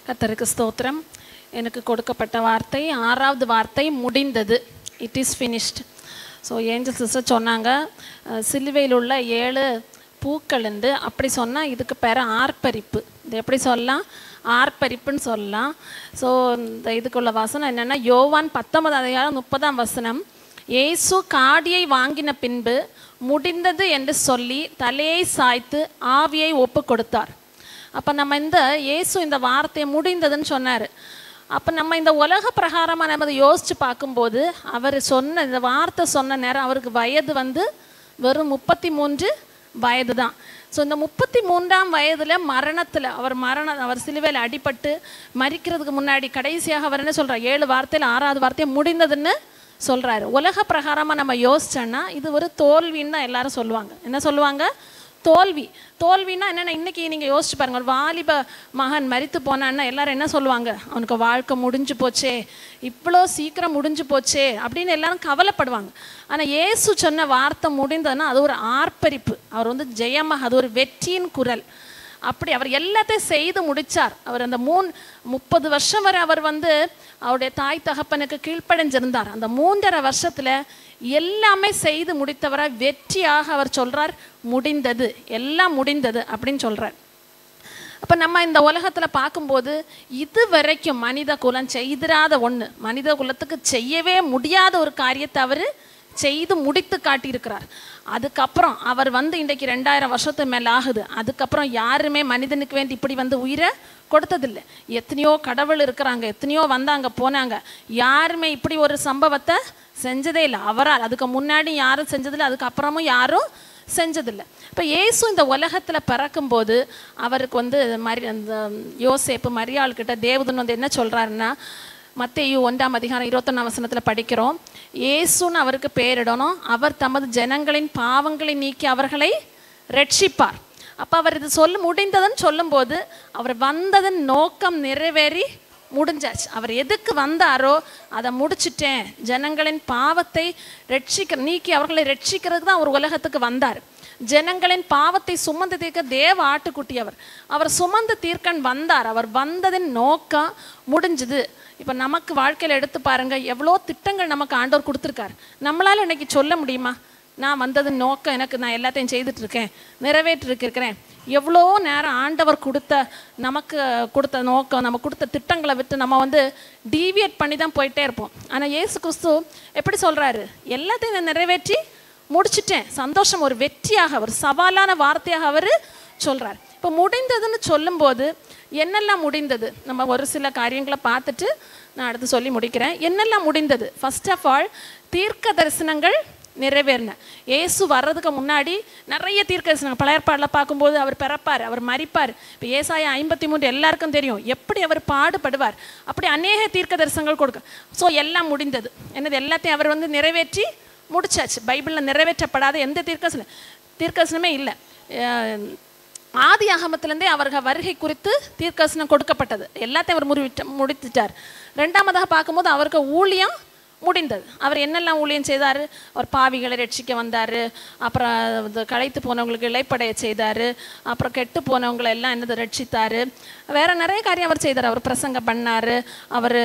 கர்த்தருக்கு ஸ்தோத்திரம் எனக்கு கொடுக்கப்பட்ட வார்த்தை ஆறாவது வார்த்தை முடிந்தது it is finished so angel sister சொன்னாங்க அஹ், சிலுவையில் உள்ள ஏழு பூக்கள் உண்டு அப்படி சொன்னால் இதுக்கு பேர் ஆர்ப்பரிப்பு இது எப்படி சொல்லலாம் ஆர்ப்பரிப்புன்னு சொல்லலாம் ஸோ இந்த இதுக்குள்ள வசனம் என்னென்னா யோவான் பத்தொன்பது அதிகாரம் முப்பதாம் வசனம் இயேசு காடியை வாங்கின பின்பு முடிந்தது என்று சொல்லி தலையை சாய்த்து ஆவியை ஒப்பு கொடுத்தார் அப்போ நம்ம இந்த இயேசு இந்த வார்த்தையை முடிந்ததுன்னு சொன்னார் அப்போ நம்ம இந்த உலக பிரகாரமாக நம்ம அதை யோசித்து பார்க்கும்போது அவர் சொன்ன இந்த வார்த்தை சொன்ன நேரம் அவருக்கு வயது வந்து வெறும் முப்பத்தி மூன்று வயது தான் ஸோ இந்த முப்பத்தி மூன்றாம் வயதில் மரணத்தில் அவர் மரண அவர் சிலுவையில் அடிபட்டு மரிக்கிறதுக்கு முன்னாடி கடைசியாக அவர் என்ன சொல்கிறார் ஏழு வார்த்தையில் ஆறாவது வார்த்தையை முடிந்ததுன்னு சொல்கிறாரு உலக பிரகாரமாக நம்ம யோசிச்சோன்னா இது ஒரு தோல்வின்னு தான் எல்லாரும் சொல்லுவாங்க என்ன சொல்லுவாங்க தோல்வி தோல்வின்னா என்னென்ன இன்னைக்கு நீங்கள் யோசிச்சு பாருங்க ஒரு வாலிப மகன் மரித்து போனான்னா எல்லாரும் என்ன சொல்லுவாங்க அவனுக்கு வாழ்க்கை முடிஞ்சு போச்சே இவ்வளோ சீக்கிரம் முடிஞ்சு போச்சே அப்படின்னு எல்லாரும் கவலைப்படுவாங்க ஆனால் இயேசு சொன்ன வார்த்தை முடிந்ததுன்னா அது ஒரு ஆர்ப்பரிப்பு அவர் வந்து ஜெயமாக அது ஒரு வெற்றியின் குரல் அப்படி அவர் எல்லாத்தையும் செய்து முடிச்சார் அவர் அந்த மூணு முப்பது வருஷம் வரை அவர் வந்து அவருடைய தாய் தகப்பனுக்கு கீழ்ப்படைஞ்சிருந்தார் அந்த மூன்றரை வருஷத்துல எல்லாமே செய்து முடித்தவரை வெற்றியாக அவர் சொல்றார் முடிந்தது எல்லாம் முடிந்தது அப்படின்னு சொல்றார் அப்போ நம்ம இந்த உலகத்தில் பார்க்கும்போது இது வரைக்கும் மனித குலம் செய்திராத ஒன்று மனித குலத்துக்கு செய்யவே முடியாத ஒரு காரியத்தை அவர் செய்து முடித்து காட்டியிருக்கிறார் அதுக்கப்புறம் அவர் வந்து இன்றைக்கு ரெண்டாயிரம் வருஷத்துக்கு மேலே ஆகுது அதுக்கப்புறம் யாருமே மனிதனுக்கு வேண்டி இப்படி வந்து உயிரை கொடுத்ததில்லை எத்தனையோ கடவுள் இருக்கிறாங்க எத்தனையோ வந்தாங்க போனாங்க யாருமே இப்படி ஒரு சம்பவத்தை செஞ்சதே இல்லை அவரால் அதுக்கு முன்னாடி யாரும் செஞ்சதில்லை அதுக்கப்புறமும் யாரும் செஞ்சதில்லை இப்போ இயேசு இந்த உலகத்தில் பிறக்கும்போது அவருக்கு வந்து மரி அந்த யோசேப்பு மரியாள்கிட்ட தேவதன் வந்து என்ன சொல்கிறாருன்னா மத்தேயு ஒன்றாம் அதிகாரம் இருபத்தொன்னாம் வசனத்தில் படிக்கிறோம் இயேசுன்னு அவருக்கு பேரிடணும் அவர் தமது ஜனங்களின் பாவங்களை நீக்கி அவர்களை ரட்சிப்பார் அப்போ அவர் இது சொல்ல முடிந்ததுன்னு சொல்லும்போது அவர் வந்ததன் நோக்கம் நிறைவேறி முடிஞ்சாச்சு அவர் எதுக்கு வந்தாரோ அதை முடிச்சிட்டேன் ஜனங்களின் பாவத்தை ரட்சிக்க நீக்கி அவர்களை ரட்சிக்கிறதுக்கு தான் அவர் உலகத்துக்கு வந்தார் ஜனங்களின் பாவத்தை சுமந்து தீர்க்க தேவ ஆட்டுக்குட்டி அவர் அவர் சுமந்து தீர்க்கன் வந்தார் அவர் வந்ததின் நோக்கம் முடிஞ்சுது இப்போ நமக்கு வாழ்க்கையில் எடுத்து பாருங்க எவ்வளோ திட்டங்கள் நமக்கு ஆண்டவர் கொடுத்துருக்காரு நம்மளால இன்னைக்கு சொல்ல முடியுமா நான் வந்தது நோக்கம் எனக்கு நான் எல்லாத்தையும் செய்துட்டு இருக்கேன் நிறைவேற்றிருக்கிறேன் எவ்வளோ நேரம் ஆண்டவர் கொடுத்த நமக்கு கொடுத்த நோக்கம் நம்ம கொடுத்த திட்டங்களை விட்டு நம்ம வந்து டீவியேட் பண்ணி தான் போயிட்டே இருப்போம் ஆனால் இயேசு கிறிஸ்து எப்படி சொல்கிறாரு எல்லாத்தையும் நான் நிறைவேற்றி முடிச்சிட்டேன் சந்தோஷம் ஒரு வெற்றியாக ஒரு சவாலான வார்த்தையாக அவர் சொல்கிறார் இப்போ முடிந்ததுன்னு சொல்லும்போது என்னெல்லாம் முடிந்தது நம்ம ஒரு சில காரியங்களை பார்த்துட்டு நான் அடுத்து சொல்லி முடிக்கிறேன் என்னெல்லாம் முடிந்தது ஃபர்ஸ்ட் ஆஃப் ஆல் தீர்க்க தரிசனங்கள் நிறைவேறின இயேசு வர்றதுக்கு முன்னாடி நிறைய தீர்க்க தரிசனங்கள் பழையற்பாடில் பார்க்கும்போது அவர் பிறப்பார் அவர் மறிப்பார் இப்போ ஏசாயா ஐம்பத்தி மூன்று எல்லாருக்கும் தெரியும் எப்படி அவர் பாடுபடுவார் அப்படி அநேக தீர்க்க தரிசனங்கள் கொடுக்க ஸோ எல்லாம் முடிந்தது என்னது எல்லாத்தையும் அவர் வந்து நிறைவேற்றி முடிச்சாச்சு பைபிளில் நிறைவேற்றப்படாத எந்த தீர்க்கசனம் தீர்க்கசனமே இல்லை அஹ் ஆதி ஆகமத்திலேருந்தே அவர்கள் வருகை குறித்து தீர்க்கசனம் கொடுக்கப்பட்டது எல்லாத்தையும் அவர் முறிவிட்ட முடித்துட்டார் ரெண்டாவதாக பார்க்கும்போது அவருக்கு ஊழியம் முடிந்தது அவர் என்னெல்லாம் ஊழியம் செய்தார் அவர் பாவிகளை ரட்சிக்க வந்தார் அப்புறம் இது களைத்து போனவங்களுக்கு இழைப்படைய செய்தார் அப்புறம் கெட்டு போனவங்களை எல்லாம் என்னது ரட்சித்தார் வேற நிறைய காரியம் அவர் செய்தார் அவர் பிரசங்கம் பண்ணார் அவர்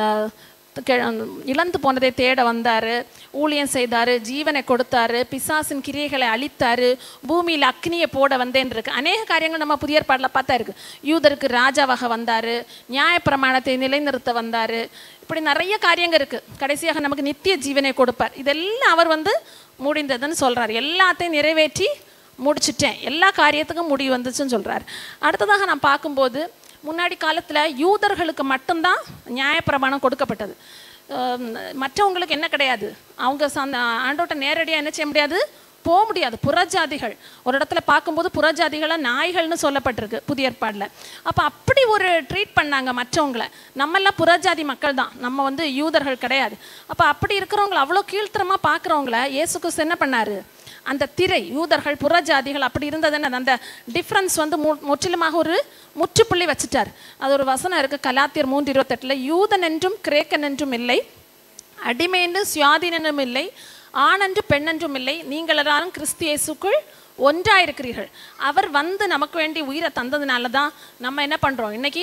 கெ- இழந்து போனதை தேட வந்தார் ஊழியம் செய்தார் ஜீவனை கொடுத்தாரு பிசாசின் கிரியைகளை அழித்தாரு பூமியில் அக்னியை போட வந்தேன் இருக்கு அநேக காரியங்கள் நம்ம புதிய ஏற்பாடில் பார்த்தா இருக்கு யூதருக்கு ராஜாவாக வந்தார் நியாயப்பிரமாணத்தை நிலைநிறுத்த வந்தார் இப்படி நிறைய காரியங்கள் இருக்கு கடைசியாக நமக்கு நித்திய ஜீவனை கொடுப்பார் இதெல்லாம் அவர் வந்து முடிந்ததுன்னு சொல்றார் எல்லாத்தையும் நிறைவேற்றி முடிச்சிட்டேன் எல்லா காரியத்துக்கும் முடிவு வந்துச்சுன்னு சொல்றார் அடுத்ததாக நான் பார்க்கும்போது முன்னாடி காலத்தில் யூதர்களுக்கு மட்டும்தான் நியாயப்பிரமாணம் கொடுக்கப்பட்டது அஹ் மற்றவங்களுக்கு என்ன கிடையாது அவங்க சந்த ஆண்டோட்ட நேரடியாக என்ன செய்ய முடியாது போக முடியாது புறஜாதிகள் ஒரு இடத்துல பார்க்கும்போது புறஜாதிகளை நாய்கள்னு சொல்லப்பட்டிருக்கு புதிய ஏற்பாடில் அப்போ அப்படி ஒரு ட்ரீட் பண்ணாங்க மற்றவங்களை நம்மெல்லாம் புறஜாதி மக்கள் தான் நம்ம வந்து யூதர்கள் கிடையாது அப்போ அப்படி இருக்கிறவங்கள அவ்வளோ கீழ்த்தரமாக பார்க்குறவங்கள இயேசு கிறிஸ்து என்ன பண்ணாரு அந்த திரை யூதர்கள் புறஜாதிகள் அப்படி இருந்ததுன்னு அந்த டிஃப்ரென்ஸ் வந்து மு முற்றிலுமாக ஒரு முற்றுப்புள்ளி வச்சுட்டார் அது ஒரு வசனம் இருக்கு கலாத்தியர் மூன்று இருபத்தெட்டில் யூதன் என்றும் கிரேக்கன் என்றும் இல்லை அடிமை என்று சுயாதீனனும் இல்லை ஆணென்று பெண்ணென்றும் இல்லை நீங்கள் எல்லாரும் கிறிஸ்து இயேசுக்குள் ஒன்றாயிருக்கிறீர்கள் அவர் வந்து நமக்கு வேண்டி உயிரை தந்ததுனால தான் நம்ம என்ன பண்ணுறோம் இன்னைக்கு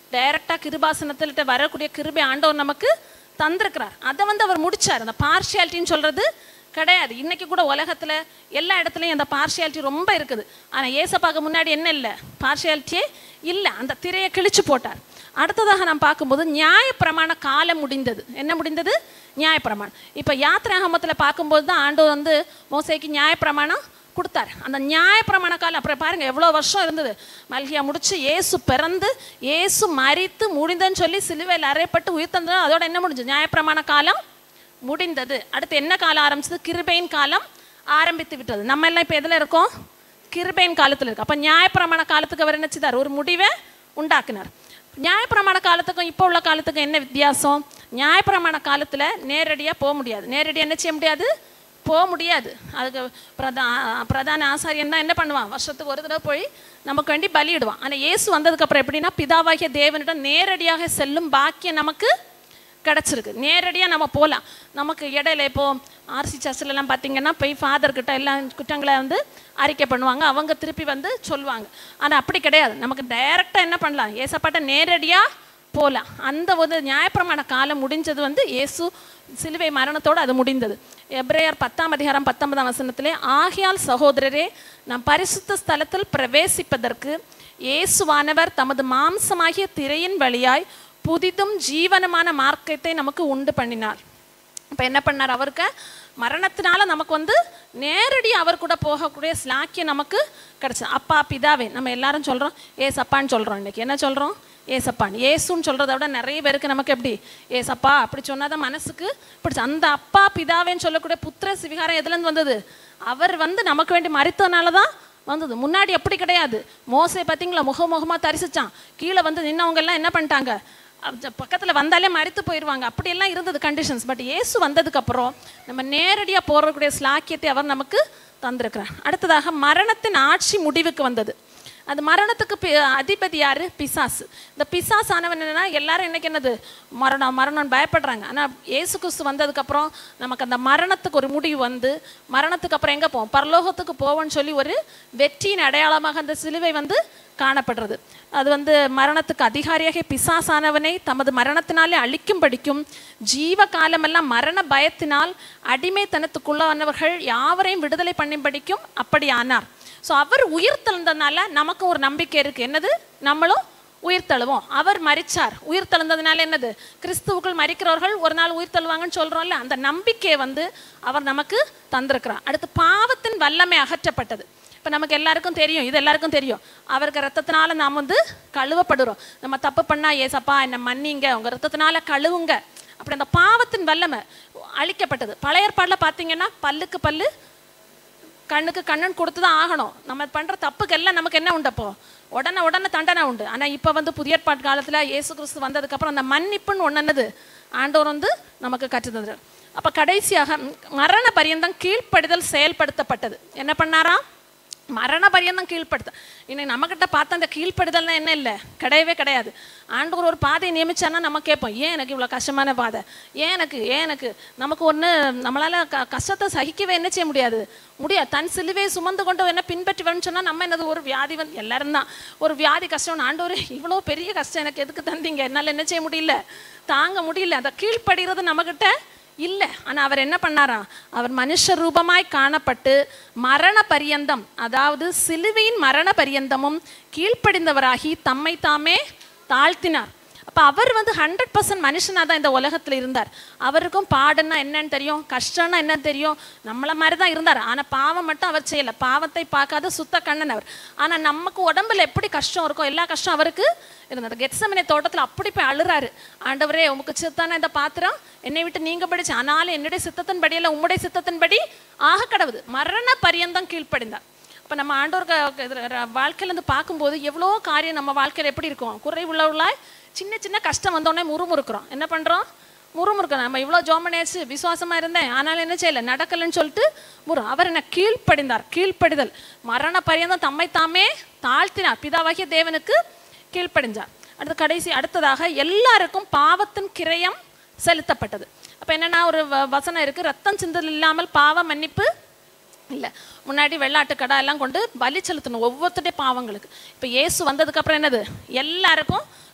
டைரக்டாக கிருபாசனத்தில்ட்ட வரக்கூடிய கிருபை ஆண்டவர் நமக்கு தந்திருக்கிறார் அதை வந்து அவர் முடிச்சார் அந்த பார்ஷியாலிட்டின்னு சொல்றது கிடையாது இன்னைக்கு கூட உலகத்துல எல்லா இடத்துலையும் அந்த பார்ஷியாலிட்டி ரொம்ப இருக்குது ஆனா ஏசப்பாக்கு முன்னாடி என்ன இல்லை பார்ஷியாலிட்டியே இல்லை அந்த திரையை கிழிச்சு போட்டார் அடுத்ததாக நாம் பார்க்கும்போது நியாயப்பிரமாண காலம் முடிந்தது என்ன முடிந்தது நியாயப்பிரமாணம் இப்போ யாத்திராகமத்தில் பார்க்கும்போது தான் ஆண்டவர் வந்து மோசைக்கு நியாயப்பிரமாணம் கொடுத்தாரு அந்த நியாயப்பிரமாண காலம் அப்புறம் பாருங்க எவ்வளோ வருஷம் இருந்தது மல்கியா முடிச்சு ஏசு பிறந்து ஏசு மரித்து முடிந்தன்னு சொல்லி சிலுவையில் அறையப்பட்டு உயிர் தந்தது அதோட என்ன முடிஞ்சது நியாயப்பிரமாண காலம் முடிந்தது அடுத்து என்ன காலம் ஆரம்பிச்சது கிருபையின் காலம் ஆரம்பித்து விட்டது நம்ம எல்லாம் இப்போ எதில் இருக்கோம் கிருபையின் காலத்தில் இருக்கு அப்போ நியாயப்பிரமாண காலத்துக்கு அவர் என்ன செய்தார் ஒரு முடிவை உண்டாக்குனார் நியாயப்பிரமாண காலத்துக்கும் இப்போ உள்ள காலத்துக்கும் என்ன வித்தியாசம் நியாயப்பிரமாண காலத்தில் நேரடியாக போக முடியாது நேரடியாக என்ன செய்ய முடியாது போக முடியாது அதுக்கு பிரதா பிரதான ஆசாரியன் தான் என்ன பண்ணுவான் வருஷத்துக்கு ஒரு தடவை போய் நமக்கு வேண்டி பலியிடுவான் ஆனால் இயேசு வந்ததுக்கப்புறம் எப்படின்னா பிதாவாகிய தேவனிடம் நேரடியாக செல்லும் பாக்கியம் நமக்கு கிடச்சிருக்கு நேரடியாக நம்ம போகலாம் நமக்கு இடையில இப்போ ஆர்சி சர்ச்சிலலாம் பார்த்தீங்கன்னா போய் ஃபாதர்கிட்ட எல்லாம் குற்றங்களை வந்து அறிக்கை பண்ணுவாங்க அவங்க திருப்பி வந்து சொல்லுவாங்க ஆனால் அப்படி கிடையாது நமக்கு டைரெக்டாக என்ன பண்ணலாம் ஏசப்பாட்ட நேரடியாக போகலாம் அந்த ஒரு நியாயப்பிரமாண காலம் முடிஞ்சது வந்து இயேசு சிலுவை மரணத்தோடு அது முடிந்தது எப்ரேயர் பத்தாம் அதிகாரம் பத்தொன்பதாம் வசனத்திலே ஆகியால் சகோதரரே நாம் பரிசுத்த ஸ்தலத்தில் பிரவேசிப்பதற்கு இயேசுவானவர் தமது மாம்சமாகிய திரையின் வழியாய் புதிதும் ஜீவனமான மார்க்கத்தை நமக்கு உண்டு பண்ணினார் இப்போ என்ன பண்ணார் அவருக்கு மரணத்தினால நமக்கு வந்து நேரடி அவர் கூட போகக்கூடிய ஸ்லாக்கியம் நமக்கு கிடைச்சது அப்பா பிதாவே நம்ம எல்லாரும் சொல்கிறோம் ஏசப்பான்னு சொல்கிறோம் இன்னைக்கு என்ன சொல்கிறோம் ஏசப்பான் ஏசுன்னு சொல்கிறத விட நிறைய பேருக்கு நமக்கு எப்படி ஏசப்பா அப்படி சொன்னாதான் மனசுக்கு பிடிச்ச அந்த அப்பா பிதாவேன்னு சொல்லக்கூடிய புத்திர சிவிகாரம் எதுலேருந்து வந்தது அவர் வந்து நமக்கு வேண்டி மறித்ததுனால தான் வந்தது முன்னாடி அப்படி கிடையாது மோசை பார்த்தீங்களா முகமுகமாக தரிசிச்சான் கீழே வந்து நின்னவங்க எல்லாம் என்ன பண்ணிட்டாங்க பக்கத்தில் வந்தாலே மறித்து போயிடுவாங்க அப்படியெல்லாம் இருந்தது கண்டிஷன்ஸ் பட் இயேசு வந்ததுக்கப்புறம் நம்ம நேரடியாக போறக்கூடிய ஸ்லாக்கியத்தை அவர் நமக்கு தந்திருக்கிறார் அடுத்ததாக மரணத்தின் ஆட்சி முடிவுக்கு வந்தது அது மரணத்துக்கு பி அதிபதி யாரு பிசாசு இந்த பிசாஸ் ஆனவன் என்னன்னா எல்லாரும் இன்னைக்கு என்னது மரணம் மரணம் பயப்படுறாங்க ஆனால் ஏசு கிறிஸ்து வந்ததுக்கப்புறம் நமக்கு அந்த மரணத்துக்கு ஒரு முடிவு வந்து மரணத்துக்கு அப்புறம் எங்கே போவோம் பரலோகத்துக்கு போவோம்னு சொல்லி ஒரு வெற்றியின் அடையாளமாக அந்த சிலுவை வந்து காணப்படுறது அது வந்து மரணத்துக்கு அதிகாரியாக பிசாசானவனை தமது மரணத்தினாலே அழிக்கும் படிக்கும் ஜீவ காலமெல்லாம் மரண பயத்தினால் அடிமைத்தனத்துக்குள்ளவனவர்கள் யாவரையும் விடுதலை பண்ணும்படிக்கும் அப்படி ஆனார் ஸோ அவர் உயிர் தெழுந்ததுனால நமக்கு ஒரு நம்பிக்கை இருக்கு என்னது நம்மளும் உயிர் தழுவோம் அவர் மரிச்சார் உயிர் தெழுந்ததுனால என்னது கிறிஸ்துவுக்குள் மரிக்கிறவர்கள் ஒரு நாள் உயிர் தழுவாங்கன்னு சொல்றோம்ல அந்த நம்பிக்கையை வந்து அவர் நமக்கு தந்திருக்கிறார் அடுத்து பாவத்தின் வல்லமை அகற்றப்பட்டது இப்போ நமக்கு எல்லாருக்கும் தெரியும் இது எல்லாருக்கும் தெரியும் அவருக்கு ரத்தத்தினால நாம் வந்து கழுவப்படுறோம் நம்ம தப்பு பண்ணா ஏசப்பா என்னை மன்னிங்க உங்க ரத்தத்தினால கழுவுங்க அப்படி அந்த பாவத்தின் வல்லமை அழிக்கப்பட்டது பழைய ஏற்பாடில் பார்த்தீங்கன்னா பல்லுக்கு பல்லு கண்ணுக்கு கண்ணன் கொடுத்து தான் ஆகணும் நம்ம பண்ணுற தப்புக்கெல்லாம் நமக்கு என்ன உண்டு அப்போ உடனே உடனே தண்டனை உண்டு ஆனால் இப்போ வந்து புதிய ஏற்பாட்டு காலத்தில் இயேசு கிறிஸ்து வந்ததுக்கப்புறம் அந்த மன்னிப்புன்னு ஒன்று என்னது ஆண்டவர் வந்து நமக்கு கற்றுத்தது அப்போ கடைசியாக மரண பரியந்தம் கீழ்ப்படிதல் செயல்படுத்தப்பட்டது என்ன பண்ணாரா மரண பரியந்தம் கீழ்ப்படுத்த இன்னைக்கு நம்மக்கிட்ட பார்த்த அந்த கீழ்ப்படுதல்னா என்ன இல்லை கிடையவே கிடையாது ஆண்டவர் ஒரு பாதையை நியமிச்சானா நம்ம கேட்போம் ஏன் எனக்கு இவ்வளோ கஷ்டமான பாதை ஏன் எனக்கு ஏன் எனக்கு நமக்கு ஒன்று நம்மளால க கஷ்டத்தை சகிக்கவே என்ன செய்ய முடியாது முடியாது தன் சிலுவையை சுமந்து கொண்டு என்ன பின்பற்றுவேன்னு சொன்னால் நம்ம என்னது ஒரு வியாதி வந்து எல்லாரும் தான் ஒரு வியாதி கஷ்டம் ஆண்டவர் இவ்வளோ பெரிய கஷ்டம் எனக்கு எதுக்கு தந்தீங்க என்னால் என்ன செய்ய முடியல தாங்க முடியல அந்த கீழ்ப்படுகிறது நம்மக்கிட்ட இல்லை ஆனால் அவர் என்ன பண்ணாரா அவர் மனுஷ ரூபமாய் காணப்பட்டு மரண பரியந்தம் அதாவது சிலுவையின் மரண பரியந்தமும் கீழ்ப்படிந்தவராகி தம்மை தாமே தாழ்த்தினார் அப்போ அவர் வந்து ஹண்ட்ரட் பர்சன்ட் மனுஷனாக தான் இந்த உலகத்தில் இருந்தார் அவருக்கும் பாடுன்னா என்னன்னு தெரியும் கஷ்டம்னா என்னன்னு தெரியும் நம்மள மாதிரி தான் இருந்தார் ஆனால் பாவம் மட்டும் அவர் செய்யலை பாவத்தை பார்க்காத சுத்த கண்ணன் அவர் ஆனால் நமக்கு உடம்புல எப்படி கஷ்டம் இருக்கோ எல்லா கஷ்டம் அவருக்கு இருந்தது கெட்சமனை தோட்டத்தில் அப்படி போய் அழுறாரு ஆண்டவரே உமக்கு சித்தான இந்த பாத்திரம் என்னை விட்டு நீங்க படிச்சு ஆனாலும் என்னுடைய சித்தத்தின் படியில் உம்முடைய சித்தத்தின் படி ஆக கடவுது மரண பரியந்தம் கீழ்ப்படிந்தார் அப்போ நம்ம ஆண்டோர் வாழ்க்கையிலேருந்து பார்க்கும்போது எவ்வளோ காரியம் நம்ம வாழ்க்கையில் எப்படி இருக்கும் குறை உள்ளவர்களாய் சின்ன சின்ன கஷ்டம் வந்தோடனே முறுமுறுக்கிறோம் என்ன பண்ணுறோம் முறுமுறுக்கிறோம் நம்ம இவ்வளோ ஜோமனேச்சு விசுவாசமாக இருந்தேன் ஆனாலும் என்ன செய்யலை நடக்கலைன்னு சொல்லிட்டு முறு அவர் என்ன கீழ்ப்படிந்தார் கீழ்ப்படிதல் மரண பரியந்தம் தம்மை தாமே தாழ்த்தினார் பிதாவாகிய தேவனுக்கு கீழ்ப்படிஞ்சார் அடுத்து கடைசி அடுத்ததாக எல்லாருக்கும் பாவத்தின் கிரயம் செலுத்தப்பட்டது அப்போ என்னன்னா ஒரு வ- வசனம் இருக்கு ரத்தம் சிந்தல் இல்லாமல் பாவ மன்னிப்பு இல்லை முன்னாடி வெள்ளாட்டு கடை எல்லாம் கொண்டு பலி செலுத்தணும் ஒவ்வொருத்தருடைய பாவங்களுக்கு இப்போ இயேசு வந்ததுக்கு அப்புறம் என்னது எல்லாருக்கும்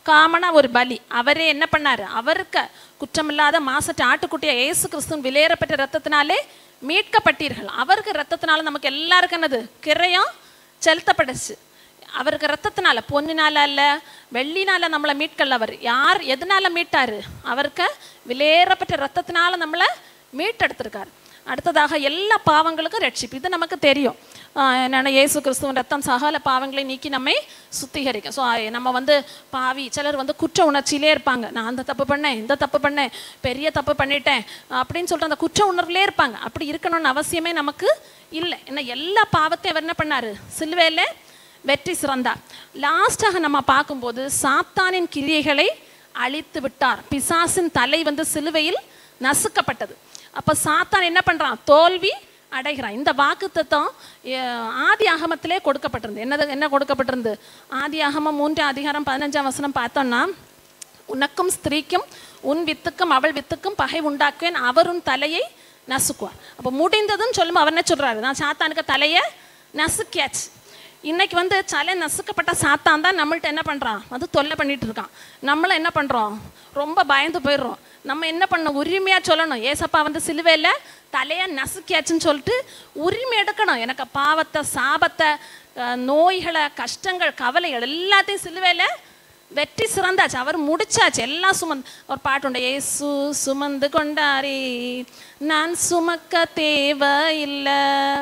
காமனாக ஒரு பலி அவரே என்ன பண்ணாரு அவருக்கு குற்றமில்லாத மாசற்ற ஆட்டுக்குட்டியை இயேசு கிறிஸ்துவின் விலையேறப்பட்ட ரத்தத்தினாலே மீட்கப்பட்டீர்கள் அவருக்கு ரத்தத்தினால நமக்கு எல்லாருக்கும் என்னது கிரையும் செலுத்தப்பட்டுச்சு அவருக்கு ரத்தத்தினால பொன்னினால அல்ல வெள்ளினால நம்மளை மீட்கல அவர் யார் எதனால மீட்டாரு அவருக்கு விலையேறப்பட்ட ரத்தத்தினால நம்மளை மீட்டெடுத்திருக்காரு அடுத்ததாக எல்லா பாவங்களுக்கும் ரட்சிப்பு இது நமக்கு தெரியும் ஆஹ் என்னன்னா இயேசு கிறிஸ்துவின் ரத்தம் சகல பாவங்களை நீக்கி நம்மை சுத்திகரிக்கும் ஸோ நம்ம வந்து பாவி சிலர் வந்து குற்ற உணர்ச்சியிலே இருப்பாங்க நான் அந்த தப்பு பண்ணேன் இந்த தப்பு பண்ணேன் பெரிய தப்பு பண்ணிட்டேன் அப்படின்னு சொல்லிட்டு அந்த குற்ற உணர்வுலே இருப்பாங்க அப்படி இருக்கணும்னு அவசியமே நமக்கு இல்லை ஏன்னா எல்லா பாவத்தையும் அவர் என்ன பண்ணாரு சிலுவையில் வெற்றி சிறந்தார் லாஸ்டாக நம்ம பார்க்கும்போது சாத்தானின் கிரியைகளை அழித்து விட்டார் பிசாசின் தலை வந்து சிலுவையில் நசுக்கப்பட்டது அப்போ சாத்தான் என்ன பண்ணுறான் தோல்வி அடைகிறான் இந்த வாக்குத்தத்தம் ஆதி ஆகமத்திலே கொடுக்கப்பட்டிருந்து என்னது என்ன கொடுக்கப்பட்டிருந்து ஆதி ஆகமம் மூன்று அதிகாரம் பதினஞ்சாம் வசனம் பார்த்தோம்னா உனக்கும் ஸ்திரீக்கும் உன் வித்துக்கும் அவள் வித்துக்கும் பகை உண்டாக்குவேன் அவர் உன் தலையை நசுக்குவார் அப்போ முடிந்ததுன்னு சொல்லும் அவர் என்ன சொல்றாரு நான் சாத்தானுக்கு தலையை நசுக்கியாச்சு இன்னைக்கு வந்து தலை நசுக்கப்பட்ட சாத்தான் தான் நம்மள்ட்ட என்ன பண்ணுறான் வந்து தொல்லை பண்ணிட்டு இருக்கான் நம்மள என்ன பண்ணுறோம் ரொம்ப பயந்து போயிடுறோம் நம்ம என்ன பண்ணணும் உரிமையாக சொல்லணும் ஏசப்பா வந்து சிலுவையில் தலையை நசுக்கியாச்சுன்னு சொல்லிட்டு உரிமை எடுக்கணும் எனக்கு பாவத்தை சாபத்தை அஹ், நோய்களை கஷ்டங்கள் கவலைகள் எல்லாத்தையும் சிலுவையில் வெற்றி சிறந்தாச்சு அவர் முடிச்சாச்சு எல்லாம் சுமந்து ஒரு பாட்டு உண்டு ஏசு சுமந்து கொண்டாரே நான் சுமக்க தேவையில்லை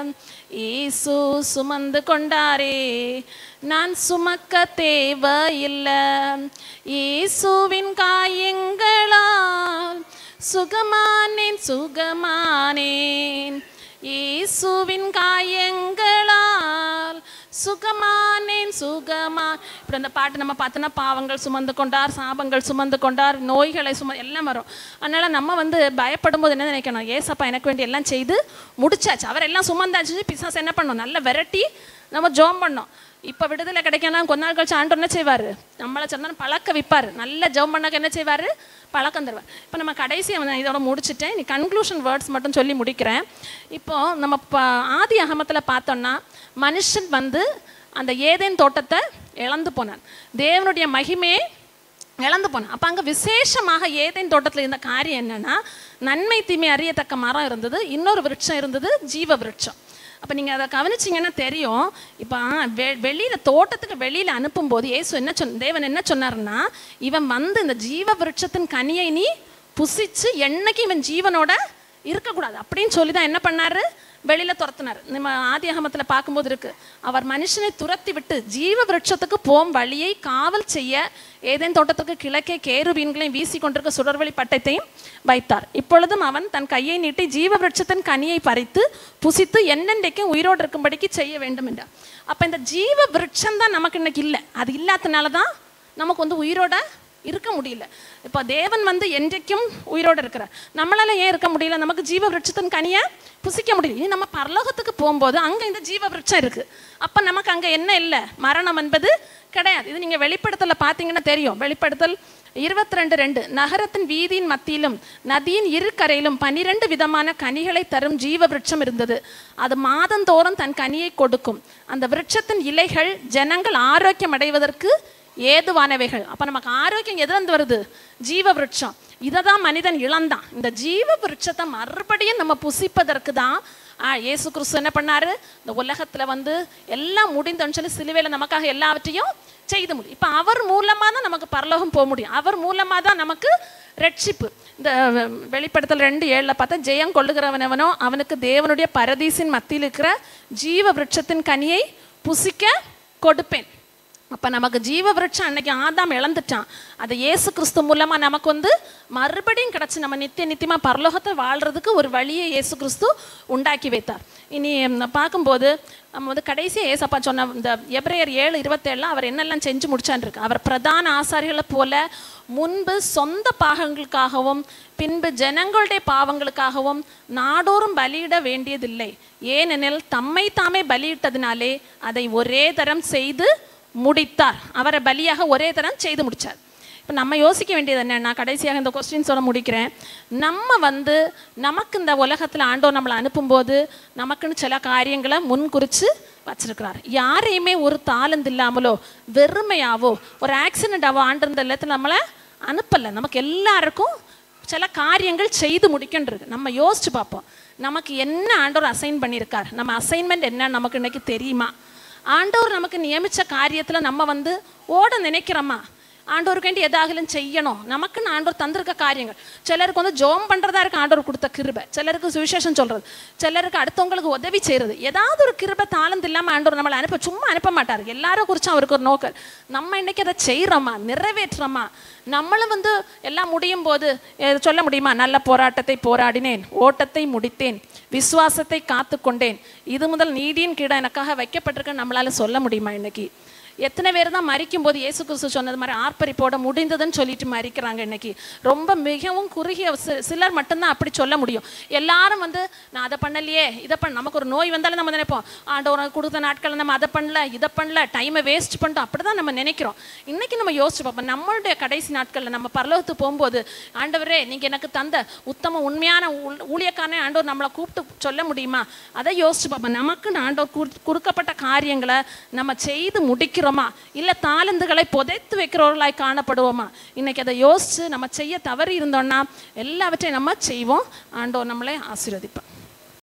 ஏசு சுமந்து கொண்டாரே நான் சுமக்க தேவையில்லை இயேசுவின் காயங்களால் சுகமானேன் சுகமானேன் இயேசுவின் காயங்களால் சுகமானேன் சுகமா இப்படி அந்த பாட்டு நம்ம பார்த்தோன்னா பாவங்கள் சுமந்து கொண்டார் சாபங்கள் சுமந்து கொண்டார் நோய்களை சும எல்லாம் வரும் அதனால நம்ம வந்து பயப்படும் போது என்ன நினைக்கணும் ஏசப்பா எனக்கு வேண்டிய எல்லாம் செய்து முடிச்சாச்சு அவர் எல்லாம் சுமந்தாச்சு பிசாசு என்ன பண்ணணும் நல்ல விரட்டி நம்ம ஜோம் பண்ணோம் இப்போ விடுதலை கிடைக்கணும் கொஞ்ச நாள் கழிச்சு ஆண்டு என்ன செய்வார் நம்மளை சொன்னால் பழக்க விற்பார் நல்ல ஜெபம் பண்ணாக்க என்ன செய்வார் பழக்கம் தருவார் இப்போ நம்ம கடைசி நான் இதோட முடிச்சுட்டேன் நீ கன்க்ளூஷன் வேர்ட்ஸ் மட்டும் சொல்லி முடிக்கிறேன் இப்போ நம்ம ப- ஆதி அகமத்தில் பார்த்தோம்னா மனுஷன் வந்து அந்த ஏதேன் தோட்டத்தை இழந்து போனான் தேவனுடைய மகிமையை இழந்து போனான் அப்போ அங்கே விசேஷமாக ஏதேன் தோட்டத்தில் இருந்த காரியம் என்னன்னா நன்மை தீமை அறியத்தக்க மரம் இருந்தது இன்னொரு விருட்சம் இருந்தது ஜீவ விருட்சம் அப்போ நீங்கள் அதை கவனிச்சிங்கன்னா தெரியும் இப்போ வெ வெளியில் தோட்டத்துக்கு வெளியில் அனுப்பும்போது இயேசு என்ன சொன்ன தேவன் என்ன சொன்னாருன்னா இவன் வந்து இந்த ஜீவ விருட்சத்தின் கனியை நீ புசிச்சு என்னைக்கு இவன் ஜீவனோட இருக்கக்கூடாது அப்படின்னு சொல்லி தான் என்ன பண்ணாரு வெளியில துரத்துனார் நம்ம ஆதியாகமத்துல பார்க்கும்போது இருக்கு அவர் மனுஷனை துரத்தி விட்டு ஜீவ விருட்சத்துக்கு போம் வழியை காவல் செய்ய ஏதேன் தோட்டத்துக்கு கிழக்கே கேருபீன்களையும் வீசி கொண்டிருக்க சுடர்வழி பட்டத்தையும் வைத்தார் இப்பொழுதும் அவன் தன் கையை நீட்டி ஜீவ விருட்சத்தின் கனியை பறித்து புசித்து என்னென்றைக்கும் உயிரோடு இருக்கும்படிக்கு செய்ய வேண்டும் என்றார் அப்ப இந்த ஜீவ விருட்சம் தான் நமக்கு இன்னைக்கு இல்லை அது இல்லாதனால தான் நமக்கு வந்து உயிரோட இருக்க முடியல இப்போ தேவன் வந்து என்றைக்கும் உயிரோடு இருக்கிறார் நம்மளால ஏன் இருக்க முடியல நமக்கு ஜீவ விருட்சத்தின் கனியை புசிக்க முடியல இனி நம்ம பரலோகத்துக்கு போகும்போது அங்கே இந்த ஜீவ விருட்சம் இருக்கு அப்போ நமக்கு அங்கே என்ன இல்லை மரணம் என்பது கிடையாது இது நீங்கள் வெளிப்படுத்தல பார்த்தீங்கன்னா தெரியும் வெளிப்படுத்தல் இருபத்தி ரெண்டு ரெண்டு நகரத்தின் வீதியின் மத்தியிலும் நதியின் இரு கரையிலும் பனிரெண்டு விதமான கனிகளை தரும் ஜீவ விருட்சம் இருந்தது அது மாதந்தோறும் தன் கனியை கொடுக்கும் அந்த விருட்சத்தின் இலைகள் ஜனங்கள் ஆரோக்கியம் அடைவதற்கு ஏதுவானவைகள் அப்போ நமக்கு ஆரோக்கியம் எதுலேருந்து வருது ஜீவ விருட்சம் இதை தான் மனிதன் இழந்தான் இந்த ஜீவ விருட்சத்தை மறுபடியும் நம்ம புசிப்பதற்கு தான் ஆ, இயேசு கிறிஸ்து என்ன பண்ணாரு இந்த உலகத்துல வந்து எல்லாம் முடிந்தோன்னு சொல்லி சிலுவையில் நமக்காக எல்லாவற்றையும் செய்து முடியும் இப்போ அவர் மூலமாக தான் நமக்கு பரலோகம் போக முடியும் அவர் மூலமாக தான் நமக்கு ரட்சிப்பு இந்த அஹ், வெளிப்படுத்தல் ரெண்டு ஏழில் பார்த்தா ஜெயம் கொள்ளுகிறவனவனோ அவனுக்கு தேவனுடைய பரதீசின் மத்தியில் இருக்கிற ஜீவ விருட்சத்தின் கனியை புசிக்க கொடுப்பேன் அப்போ நமக்கு ஜீவ விருட்சம் அன்னைக்கு ஆதாம் இழந்துட்டான் அதை இயேசு கிறிஸ்து மூலமாக நமக்கு வந்து மறுபடியும் கிடச்சி நம்ம நித்திய நித்தியமாக பரலோகத்தை வாழ்கிறதுக்கு ஒரு வழியை இயேசு கிறிஸ்து உண்டாக்கி வைத்தார் இனி ம், பார்க்கும்போது நம்ம வந்து கடைசியாக ஏசப்பா சொன்ன இந்த எப்ரேயர் ஏழு இருபத்தேழில் அவர் என்னெல்லாம் செஞ்சு முடிச்சான்னு இருக்கு அவர் பிரதான ஆசாரிகளை போல முன்பு சொந்த பாகங்களுக்காகவும் பின்பு ஜனங்களுடைய பாவங்களுக்காகவும் நாடோறும் பலியிட வேண்டியதில்லை ஏனெனில் தம்மை தாமே பலியிட்டதினாலே அதை ஒரே தரம் செய்து முடித்தார் அவரை பலியாக ஒரே தரம் செய்து முடிச்சார் இப்போ நம்ம யோசிக்க வேண்டியது என்ன நான் கடைசியாக இந்த கொஸ்டின்ஸோட முடிக்கிறேன் நம்ம வந்து நமக்கு இந்த உலகத்தில் ஆண்டவர் நம்மளை அனுப்பும்போது நமக்குன்னு சில காரியங்களை முன் குறித்து வச்சிருக்கிறார் யாரையுமே ஒரு தாளந்து இல்லாமலோ வெறுமையாவோ ஒரு ஆக்சிடென்டாவோ ஆண்டு இந்த இல்லத்தில் நம்மளை அனுப்பலை நமக்கு எல்லாருக்கும் சில காரியங்கள் செய்து முடிக்கின்றது நம்ம யோசிச்சு பார்ப்போம் நமக்கு என்ன ஆண்டவர் அசைன் பண்ணியிருக்கார் நம்ம அசைன்மெண்ட் என்ன நமக்கு இன்னைக்கு தெரியுமா ஆண்டவர் நமக்கு நியமித்த காரியத்தில் நம்ம வந்து ஓட நினைக்கிறோமா ஆண்டவருக்கு வேண்டி எதாகலும் செய்யணும் நமக்குன்னு ஆண்டவர் தந்திருக்க காரியங்கள் சிலருக்கு வந்து ஜோம் பண்ணுறதா இருக்கு ஆண்டவர் கொடுத்த கிருபை சிலருக்கு சுவிசேஷம் சொல்கிறது சிலருக்கு அடுத்தவங்களுக்கு உதவி செய்கிறது ஏதாவது ஒரு கிருபை தாளந்து இல்லாமல் ஆண்டவர் நம்மளை அனுப்ப சும்மா அனுப்ப மாட்டார் எல்லாரும் குறிச்சும் அவருக்கு ஒரு நோக்கம் நம்ம இன்னைக்கு அதை செய்கிறோமா நிறைவேற்றுறோமா நம்மளும் வந்து எல்லாம் முடியும் போது எ- சொல்ல முடியுமா நல்ல போராட்டத்தை போராடினேன் ஓட்டத்தை முடித்தேன் விசுவாசத்தை காத்து கொண்டேன் இது முதல் நீதியின் கீழே எனக்காக வைக்கப்பட்டிருக்க நம்மளால சொல்ல முடியுமா இன்னைக்கு எத்தனை பேர் தான் மறிக்கும் போது இயேசு கிறிஸ்து சொன்னது மாதிரி ஆர்ப்பரிப்போட முடிந்ததுன்னு சொல்லிட்டு மறிக்கிறாங்க இன்னைக்கு ரொம்ப மிகவும் குறுகிய சி- சிலர் மட்டும்தான் அப்படி சொல்ல முடியும் எல்லாரும் வந்து நான் அதை பண்ணலையே இதை பண்ண நமக்கு ஒரு நோய் வந்தாலும் நம்ம நினைப்போம் ஆண்டவர் கொடுத்த நாட்கள் நம்ம அதை பண்ணல இதை பண்ணல டைமை வேஸ்ட் பண்ணிட்டோம் அப்படி தான் நம்ம நினைக்கிறோம் இன்னைக்கு நம்ம யோசிச்சு பார்ப்போம் நம்மளுடைய கடைசி நாட்களில் நம்ம பரலோகத்துக்கு போகும்போது ஆண்டவரே நீங்கள் எனக்கு தந்த உத்தம உண்மையான ஊ- ஊழியக்காரனே ஆண்டவர் நம்மளை கூப்பிட்டு சொல்ல முடியுமா அதை யோசிச்சு பார்ப்போம் நமக்கு ஆண்டவர் குடு- கொடுக்கப்பட்ட காரியங்களை நம்ம செய்து முடிக்கிறோமா இல்லை தாளந்துகளை புதைத்து வைக்கிறவர்களாய் காணப்படுவோமா இன்னைக்கு அதை யோசிச்சு நம்ம செய்ய தவறி இருந்தோம்னா எல்லாவற்றையும் நம்ம செய்வோம் ஆண்டவர் நம்மளை ஆசீர்வதிப்பார்